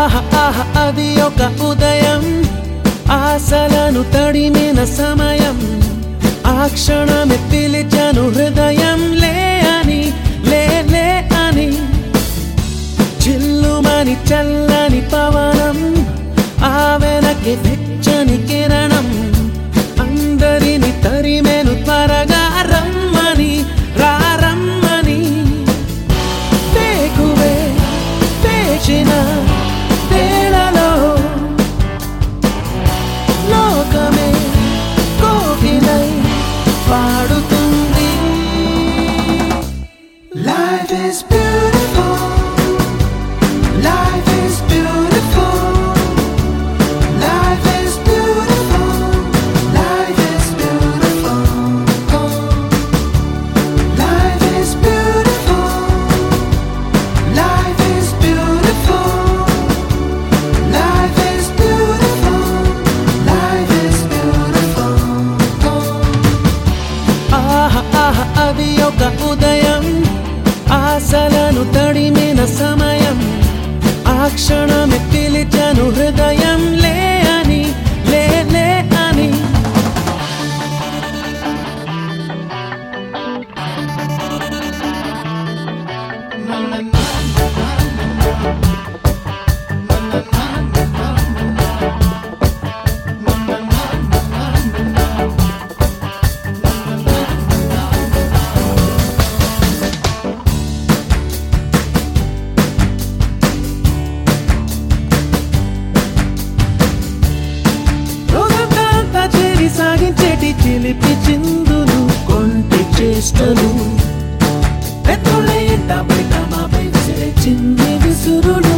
ఆహ ఆహ అది ఒక ఉదయం ఆశలను తడిమిన సమయం ఆ క్షణమే పిలిచాను హృదయం లే అని లే లే అని చిల్లుమని చల్లని పవనం ఆ వెనక్కి వెచ్చని కిరణం అందరిని తరిమెను త్వరగా రమ్మని రారమ్మని వేకువే వేచిన వేళలో లోకమే కోకిలై పాడుతుంది Life is beautiful. Life is beautiful. Life is beautiful. Life is beautiful. Life is beautiful. Life is beautiful. Life is beautiful. Life is beautiful. ఆహ ఆహ అది ఒక ఉదయం ఆశలను తడిమిన సమయం ఆ క్షణమే పిలిచాను హృదయం లే అని లే లే అని రోజంతా చేరి సాగించేటి చిలిపి చిందులు కొంటి చేష్టలు పెద్దోళ్ళ ఎంట బయట మాపై విసిరే చిన్ని విసురులు